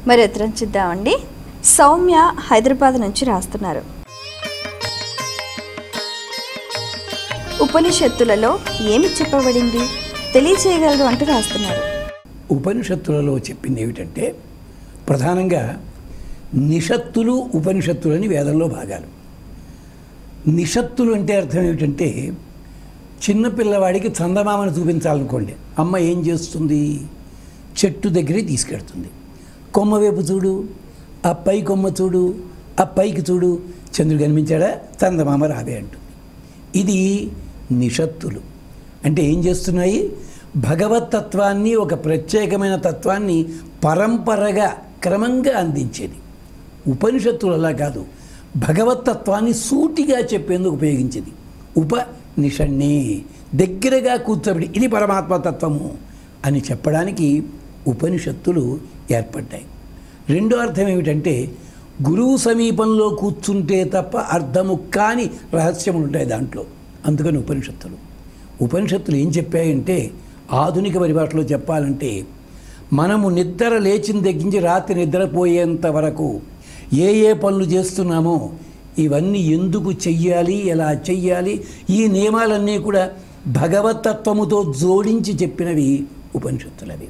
మరి ఉత్తరం చూద్దామండి సౌమ్య హైదరాబాద్ నుంచి రాస్తున్నారు ఉపనిషత్తులలో ఏమి చెప్పబడింది తెలియచేయగలరు అంటూ రాస్తున్నారు ఉపనిషత్తులలో చెప్పింది ఏమిటంటే ప్రధానంగా నిషత్తులు ఉపనిషత్తులని వేదంలో భాగాలు నిషత్తులు అంటే అర్థం ఏమిటంటే చిన్నపిల్లవాడికి చందమామను చూపించాలనుకోండి అమ్మ ఏం చేస్తుంది చెట్టు దగ్గరికి తీసుకెడుతుంది కొమ్మ వైపు చూడు ఆ పై కొమ్మ చూడు ఆ పైకి చూడు చంద్రుడు కనిపించాడా చందమామ రావే అంటుంది ఇది నిషత్తులు అంటే ఏం చేస్తున్నాయి భగవత్ తత్వాన్ని ఒక ప్రత్యేకమైన తత్వాన్ని పరంపరగా క్రమంగా అందించేది ఉపనిషత్తులు అలా కాదు భగవత్ తత్వాన్ని సూటిగా చెప్పేందుకు ఉపయోగించేది ఉపనిషణ్ణి దగ్గరగా కూర్చోబెట్టి ఇది పరమాత్మ తత్వము అని చెప్పడానికి ఉపనిషత్తులు ఏర్పడ్డాయి రెండో అర్థం ఏమిటంటే గురువు సమీపంలో కూర్చుంటే తప్ప అర్థము కాని రహస్యములు ఉంటాయి దాంట్లో అందుకని ఉపనిషత్తులు ఉపనిషత్తులు ఏం చెప్పాయంటే ఆధునిక పరిభాషలో చెప్పాలంటే మనము నిద్ర లేచిన దగ్గర నుంచి రాత్రి నిద్రపోయేంత వరకు ఏ ఏ పనులు చేస్తున్నామో ఇవన్నీ ఎందుకు చెయ్యాలి ఎలా చెయ్యాలి ఈ నియమాలన్నీ కూడా భగవతత్వముతో జోడించి చెప్పినవి ఉపనిషత్తులవి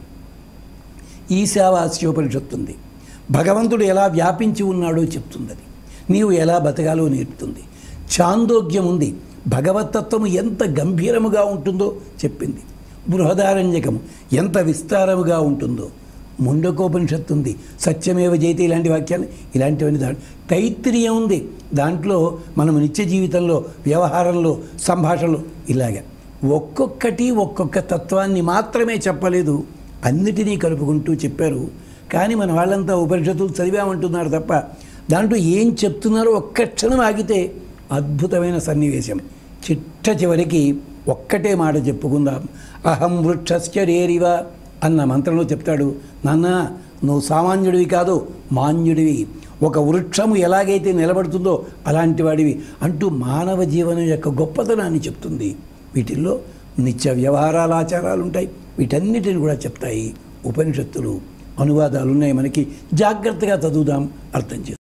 ఈశావాస్యోపనిషత్తు ఉంది భగవంతుడు ఎలా వ్యాపించి ఉన్నాడో చెప్తుంది అది నీవు ఎలా బతకాలో నేర్పుతుంది చాందోగ్యం ఉంది భగవతత్వము ఎంత గంభీరముగా ఉంటుందో చెప్పింది బృహదారణ్యకము ఎంత విస్తారముగా ఉంటుందో ముండకోపనిషత్తు ఉంది సత్యమేవ జయతి ఇలాంటి వాక్యాలు ఇలాంటివన్నీ దా తైత్రీయం ఉంది దాంట్లో మనం నిత్య జీవితంలో వ్యవహారంలో సంభాషణలో ఇలాగా ఒక్కొక్కటి ఒక్కొక్క తత్వాన్ని మాత్రమే చెప్పలేదు అన్నిటినీ కలుపుకుంటూ చెప్పారు కానీ మన వాళ్ళంతా ఉపనిషత్తులు చదివామంటున్నారు తప్ప దాంట్లో ఏం చెప్తున్నారో ఒక్క క్షణం ఆగితే అద్భుతమైన సన్నివేశం చిట్ట చివరికి ఒక్కటే మాట చెప్పుకుందాం అహం వృక్షశ్చరేరివ అన్న మంత్రంలో చెప్తాడు నాన్న నువ్వు సామాన్యుడివి కాదు మాన్యుడివి ఒక వృక్షము ఎలాగైతే నిలబడుతుందో అలాంటి వాడివి అంటూ మానవ జీవనం యొక్క గొప్పతనాన్ని చెప్తుంది వీటిల్లో నిత్య వ్యవహారాలు ఆచారాలు ఉంటాయి వీటన్నిటిని కూడా చెప్తాయి ఉపనిషత్తులు అనువాదాలు ఉన్నాయి మనకి జాగ్రత్తగా చదువుదాం అర్థం చేస్తాం